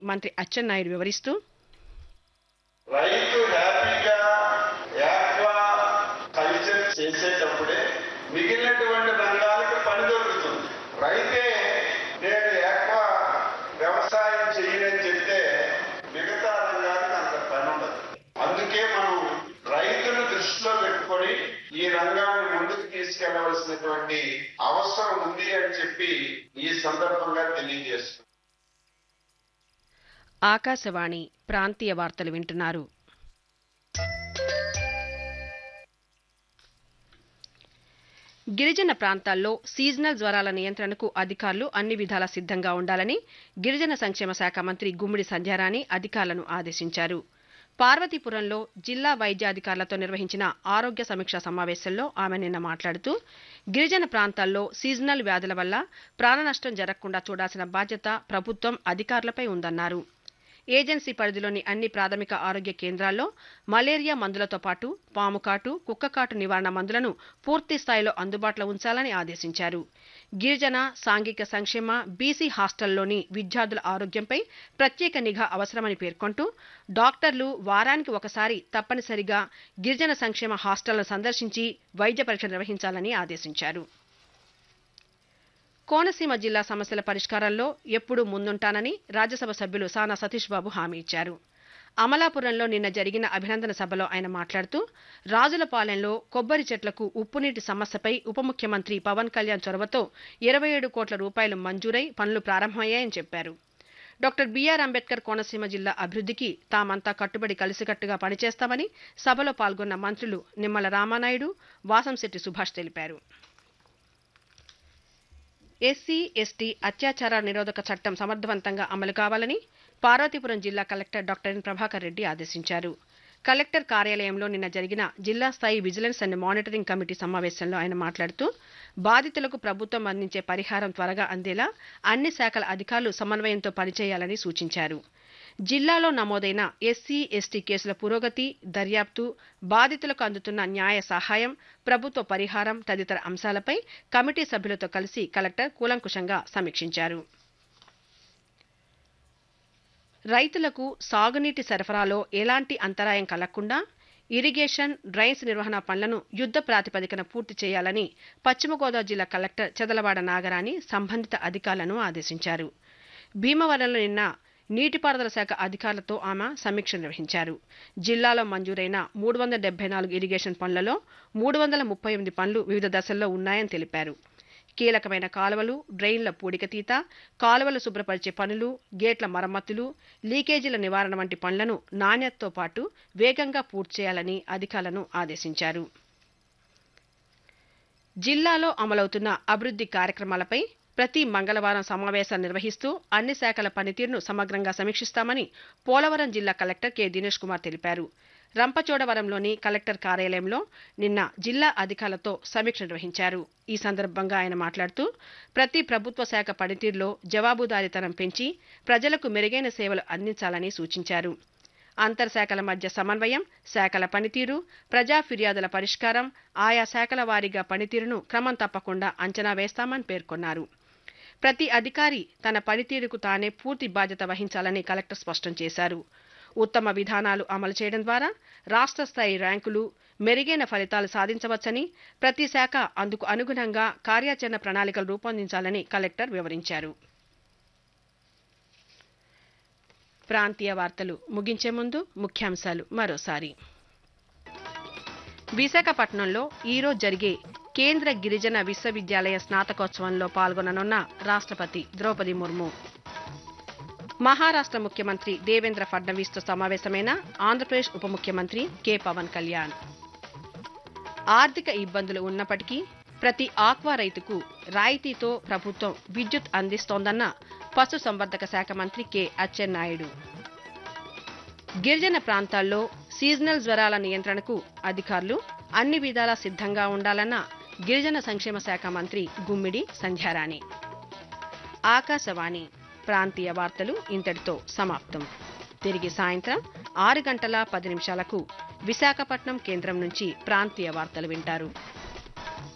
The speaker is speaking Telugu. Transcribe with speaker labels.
Speaker 1: మంత్రి అచ్చెన్నాయుడు వివరిస్తూ
Speaker 2: రైతు హ్యాపీగా యాక్వా కల్చర్ చేసేటప్పుడే మిగిలినటువంటి రంగాలకు పని దొరుకుతుంది రైతే నేను యాక్వా వ్యవసాయం చేయనని చెప్తే మిగతా రంగాలకు అంత పని ఉండదు అందుకే మనం రైతును దృష్టిలో పెట్టుకొని ఈ రంగాన్ని ముందుకు తీసుకెళ్లవలసినటువంటి అవసరం ఉంది అని చెప్పి ఈ సందర్భంగా తెలియజేస్తున్నాను
Speaker 1: ఆకాశవాణి ప్రాంతీయ వార్తలు వింటున్నారు గిరిజన ప్రాంతాల్లో సీజనల్ జ్వరాల నియంత్రణకు అధికారులు అన్ని విధాలా సిద్ధంగా ఉండాలని గిరిజన సంక్షేమ శాఖ మంత్రి గుమ్మిడి సంధ్యారాణి అధికారులను ఆదేశించారు పార్వతీపురంలో జిల్లా వైద్యాధికారులతో నిర్వహించిన ఆరోగ్య సమీక్షా సమావేశంలో ఆమె నిన్న మాట్లాడుతూ గిరిజన ప్రాంతాల్లో సీజనల్ వ్యాధుల వల్ల ప్రాణనష్టం జరగకుండా చూడాల్సిన బాధ్యత ప్రభుత్వం అధికారులపై ఉందన్నారు ఏజెన్సీ పరిధిలోని అన్ని ప్రాథమిక ఆరోగ్య కేంద్రాల్లో మలేరియా మందులతో పాటు పాము కాటు కుక్క కాటు నివారణ మందులను పూర్తి స్థాయిలో అందుబాటులో ఉంచాలని ఆదేశించారు గిరిజన సాంఘిక సంక్షేమ బీసీ హాస్టల్లోని విద్యార్థుల ఆరోగ్యంపై ప్రత్యేక నిఘా అవసరమని పేర్కొంటూ డాక్టర్లు వారానికి ఒకసారి తప్పనిసరిగా గిరిజన సంక్షేమ హాస్టళ్లను సందర్శించి వైద్య పరీక్ష నిర్వహించాలని ఆదేశించారు కోనసీమ జిల్లా సమస్యల పరిష్కారంలో ఎప్పుడూ ముందుంటానని రాజ్యసభ సభ్యులు సానా సతీష్ బాబు హామీ ఇచ్చారు అమలాపురంలో నిన్న జరిగిన అభినందన సభలో ఆయన మాట్లాడుతూ రాజులపాలెంలో కొబ్బరి చెట్లకు ఉప్పునీటి సమస్యపై ఉప ముఖ్యమంత్రి పవన్ కళ్యాణ్ చొరవతో ఇరవై ఏడు కోట్ల రూపాయలు మంజూరై పనులు ప్రారంభమయ్యాయని చెప్పారు డాక్టర్ బిఆర్ అంబేద్కర్ కోనసీమ జిల్లా అభివృద్ధికి తామంతా కట్టుబడి కలిసికట్టుగా పనిచేస్తామని సభలో పాల్గొన్న మంత్రులు నిమ్మల రామానాయుడు వాసంశెట్టి సుభాష్ తెలిపారు ఎస్సీ ఎస్టీ అత్యాచార నిరోధక చట్టం సమర్థవంతంగా అమలు కావాలని పార్వతీపురం జిల్లా collector doctor N Prabhakar Reddy ఆదేశించారు కలెక్టర్ కార్యాలయంలో నిన్న జరిగిన జిల్లా స్థాయి విజిలెన్స్ అండ్ మానిటరింగ్ కమిటీ సమావేశంలో ఆయన మాట్లాడుతూ బాధితులకు ప్రభుత్వం అందించే పరిహారం త్వరగా అందేలా అన్ని శాఖల అధికారులు సమన్వయంతో పనిచేయాలని సూచించారు జిల్లాలో నమోదైన ఎస్సీ ఎస్టీ కేసుల పురోగతి దర్యాప్తు బాధితులకు అందుతున్న న్యాయ సహాయం ప్రభుత్వ పరిహారం తదితర అంశాలపై కమిటీ సభ్యులతో కలిసి కలెక్టర్ కూలంకుషంగా సమీక్షించారు రైతులకు సాగునీటి సరఫరాలో ఎలాంటి అంతరాయం కలగకుండా ఇరిగేషన్ డ్రైన్స్ నిర్వహణ పనులను యుద్ధ ప్రాతిపదికన పూర్తి చేయాలని పశ్చిమ గోదావరి జిల్లా కలెక్టర్ చెదలవాడ నాగరాణి సంబంధిత అధికారులను ఆదేశించారు భీమవరంలో నిన్న నీటిపారుదల శాఖ అధికారులతో ఆమె సమీక్ష నిర్వహించారు జిల్లాలో మంజూరైన మూడు వందల డెబ్బై నాలుగు ఇరిగేషన్ పనులలో మూడు వందల ముప్పై ఎనిమిది పనులు వివిధ దశల్లో ఉన్నాయని తెలిపారు కీలకమైన కాలువలు డ్రైన్ల పూడికతీత కాలువలు శుభ్రపరిచే పనులు గేట్ల మరమ్మతులు లీకేజీల నివారణ వంటి పనులను నాణ్యతతో పాటు వేగంగా పూర్తి చేయాలని అధికారులను ఆదేశించారు జిల్లాలో అమలవుతున్న అభివృద్ధి కార్యక్రమాలపై ప్రతి మంగళవారం సమావేశాలు నిర్వహిస్తూ అన్ని శాఖల పనితీరును సమగ్రంగా సమీక్షిస్తామని పోలవరం జిల్లా కలెక్టర్ కె దినేష్ కుమార్ తెలిపారు రంపచోడవరంలోని కలెక్టర్ కార్యాలయంలో నిన్న జిల్లా అధికారులతో సమీక్ష నిర్వహించారు ఈ సందర్భంగా ఆయన మాట్లాడుతూ ప్రతి ప్రభుత్వ శాఖ పనితీరులో జవాబుదారీతనం పెంచి ప్రజలకు మెరుగైన సేవలు అందించాలని సూచించారు అంతర్శాఖల మధ్య సమన్వయం శాఖల పనితీరు ప్రజా ఫిర్యాదుల పరిష్కారం ఆయా శాఖల వారీగా పనితీరును క్రమం తప్పకుండా అంచనా వేస్తామని పేర్కొన్నారు ప్రతి అధికారి తన పనితీరుకు తానే పూర్తి బాధ్యత వహించాలని కలెక్టర్ స్పష్టం చేశారు ఉత్తమ విధానాలు అమలు చేయడం ద్వారా రాష్ట్ర స్థాయి ర్యాంకులు మెరుగైన ఫలితాలు సాధించవచ్చని ప్రతి శాఖ అందుకు అనుగుణంగా కార్యాచరణ ప్రణాళికలు రూపొందించాలని కలెక్టర్ వివరించారు ప్రాంతీయ వార్తలు ముగించే ముందు ముఖ్యాంశాలు మరోసారి విశాఖపట్నంలో ఈరోజు జరిగే కేంద్ర గిరిజన విశ్వవిద్యాలయ స్నాతకోత్సవంలో పాల్గొననున్న రాష్ట్రపతి ద్రౌపది ముర్ము మహారాష్ట్ర ముఖ్యమంత్రి దేవేంద్ర ఫడ్నవీస్తో సమావేశమైన ఆంధ్రప్రదేశ్ ఉప ముఖ్యమంత్రి కె పవన్ కళ్యాణ్ ఆర్థిక ఇబ్బందులు ఉన్నప్పటికీ ప్రతి ఆక్వా రైతుకు రాయితీతో ప్రభుత్వం విద్యుత్ అందిస్తోందన్న పశుసంవర్ధక శాఖ మంత్రి కె అచ్చెన్నాయుడు గిరిజన ప్రాంతాల్లో సీజనల్ జ్వరాల నియంత్రణకు అధికారులు అన్ని విధాలా సిద్ధంగా ఉండాలన్న గిరిజన సంక్షేమ శాఖ మంత్రి గుమ్మిడి సంధ్యారాణి ఆకాశవాణి ప్రాంతీయ వార్తలు ఇంతటితో సమాప్తం తిరిగి సాయంత్రం ఆరు గంటల పది నిమిషాలకు విశాఖపట్నం కేంద్రం నుంచి ప్రాంతీయ వార్తలు వింటారు